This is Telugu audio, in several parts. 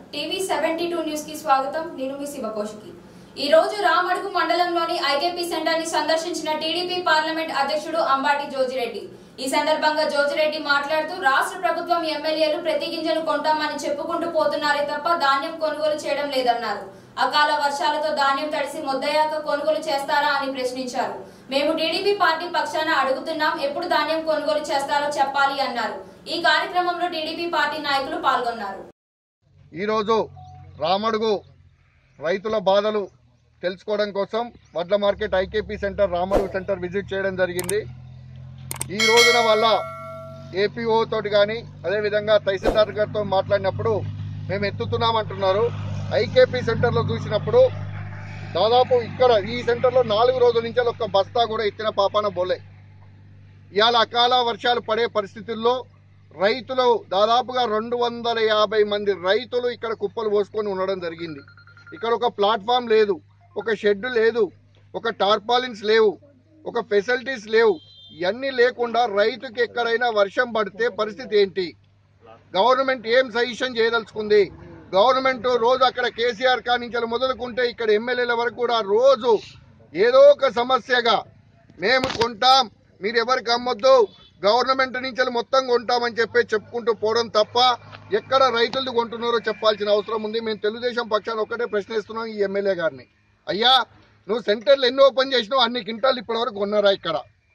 టీవీ సెవెంటీ టూ న్యూస్ కి స్వాగతం నేను మీ శివకోశికి ఈ రోజు రామడుగు మండలంలోని ఐకేపీ సెంటర్ ని సందర్శించిన టీడీపీ పార్లమెంట్ అధ్యక్షుడు అంబాటి జోజిరెడ్డి ఈ సందర్భంగా జోజిరెడ్డి మాట్లాడుతూ రాష్ట్ర ప్రభుత్వం ఎమ్మెల్యేలు ప్రతి గింజను కొంటామని చెప్పుకుంటూ పోతున్నారే తప్ప ధాన్యం కొనుగోలు చేయడం లేదన్నారు అకాల వర్షాలతో ధాన్యం తడిసి మొద్దయాక కొనుగోలు చేస్తారా అని ప్రశ్నించారు మేము టీడీపీ పార్టీ పక్షాన అడుగుతున్నాం ఎప్పుడు ధాన్యం కొనుగోలు చేస్తారో చెప్పాలి అన్నారు ఈ కార్యక్రమంలో టీడీపీ పార్టీ నాయకులు పాల్గొన్నారు ఈరోజు రామడుగు రైతుల బాధలు తెలుసుకోవడం కోసం వడ్ల market IKP centre Ramadugu centre visit చేయడం జరిగింది ఈ రోజున వల్ల ఏపీఓ తోటి కానీ అదేవిధంగా తహసీల్దార్ గారితో మాట్లాడినప్పుడు మేము ఎత్తుతున్నామంటున్నారు ఐకేపీ సెంటర్లో చూసినప్పుడు దాదాపు ఇక్కడ ఈ సెంటర్లో నాలుగు రోజుల నుంచి ఒక్క బస్తా కూడా ఎత్తిన పాపాన బోలే ఇవాళ అకాల వర్షాలు పడే పరిస్థితుల్లో రైతులు దాదాపుగా రెండు వందల యాభై మంది రైతులు ఇక్కడ కుప్పలు పోసుకొని ఉండడం జరిగింది ఇక్కడ ఒక ప్లాట్ఫామ్ లేదు ఒక షెడ్ లేదు ఒక టార్పాలిన్స్ లేవు ఒక ఫెసిలిటీస్ లేవు ఇవన్నీ లేకుండా రైతుకి ఎక్కడైనా వర్షం పడితే పరిస్థితి ఏంటి గవర్నమెంట్ ఏం సజెషన్ చేయదలుచుకుంది గవర్నమెంట్ రోజు అక్కడ కేసీఆర్ కానించాలి మొదలుకుంటే ఇక్కడ ఎమ్మెల్యేల వరకు కూడా రోజు ఏదో ఒక సమస్యగా మేము కొంటాం మీరు ఎవరికి అమ్మొద్దు గవర్నమెంట్ నుంచి మొత్తం కొంటామని చెప్పి చెప్పుకుంటూ పోవడం తప్ప ఎక్కడ రైతులు కొంటున్నారో చెప్పాల్సిన అవసరం ఉంది మేము తెలుగుదేశం పక్షాన్ని ఒక్కటే ప్రశ్నిస్తున్నాం ఈ ఎమ్మెల్యే గారిని అయ్యా నువ్వు సెంటర్లు ఎన్ని ఓపెన్ చేసినావు అన్ని క్వింటాలు ఇప్పటివరకు కొన్నారా ఇక్కడ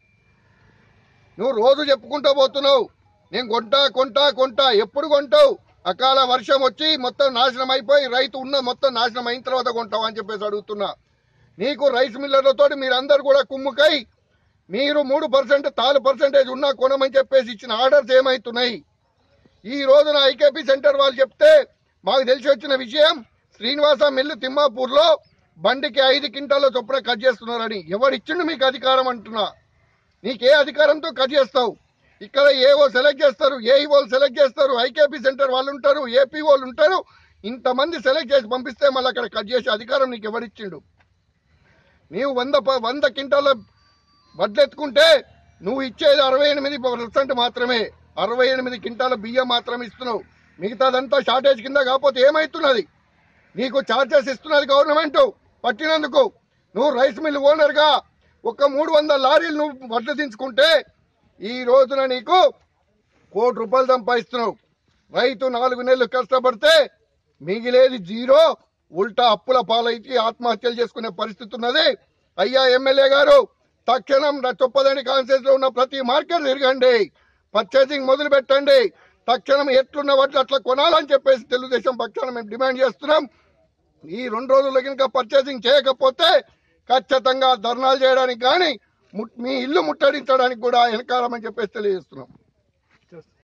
నువ్వు రోజు చెప్పుకుంటూ పోతున్నావు నేను కొంటా కొంటా కొంటా ఎప్పుడు కొంటావు అకాల వర్షం వచ్చి మొత్తం నాశనం అయిపోయి రైతు ఉన్న మొత్తం నాశనం అయిన తర్వాత కొంటావు అని చెప్పేసి అడుగుతున్నా నీకు రైస్ మిల్లర్లతో మీరందరూ కూడా కుమ్ముకై మీరు మూడు పర్సెంట్ తాలు పర్సెంటేజ్ ఉన్నా కొనమని చెప్పేసి ఇచ్చిన ఆర్డర్స్ ఏమవుతున్నాయి ఈ రోజున ఐకేపీ సెంటర్ వాళ్ళు చెప్తే మాకు తెలిసి వచ్చిన విషయం శ్రీనివాస మిల్లు తిమ్మాపూర్లో బండికి ఐదు క్వింటాల చొప్పున కట్ చేస్తున్నారని ఎవరిచ్చిండు మీకు అధికారం అంటున్నా నీకే అధికారంతో కట్ చేస్తావు ఇక్కడ ఏవో సెలెక్ట్ చేస్తారు ఏఈఓలు సెలెక్ట్ చేస్తారు ఐకేపీ సెంటర్ వాళ్ళు ఉంటారు ఏపీ వాళ్ళు ఉంటారు ఇంతమంది సెలెక్ట్ చేసి పంపిస్తే మళ్ళీ అక్కడ కట్ చేసే అధికారం నీకు ఎవరిచ్చిండు నీవు వంద ప- వంద క్వింటాల వడ్లెత్తుకుంటే నువ్వు ఇచ్చేది అరవై ఎనిమిది పర్సెంట్ మాత్రమే అరవై ఎనిమిది క్వింటాల బియ్యం మాత్రం ఇస్తున్నావు మిగతాదంతా షార్టేజ్ కింద కాకపోతే ఏమవుతున్నది నీకు చార్జెస్ ఇస్తున్నది గవర్నమెంట్ పట్టినందుకు నువ్వు రైస్ మిల్ ఓనర్గా ఒక మూడు వందల లారీలు నువ్వు వడ్లు దించుకుంటే ఈ రోజున నీకు కోటి రూపాయలు సంపాదిస్తున్నావు రైతు నాలుగు నెలలు కష్టపడితే మిగిలేది జీరో ఉల్టా అప్పుల పాలైతే ఆత్మహత్యలు చేసుకునే పరిస్థితి ఉన్నది అయ్యా ఎమ్మెల్యే గారు తక్షణం నా చొప్పదండి కాన్సెన్స్ లో ఉన్న ప్రతి మార్కెట్ తిరగండి పర్చేసింగ్ మొదలు పెట్టండి తక్షణం ఎట్లున్న వాటిని అట్లా కొనాలని చెప్పేసి తెలుగుదేశం పక్షాన మేము డిమాండ్ చేస్తున్నాం ఈ రెండు రోజుల్లో కనుక పర్చేసింగ్ చేయకపోతే ఖచ్చితంగా ధర్నాలు చేయడానికి కానీ ము- మీ ఇల్లు ముట్టడించడానికి కూడా వెనకాలమని చెప్పేసి తెలియజేస్తున్నాం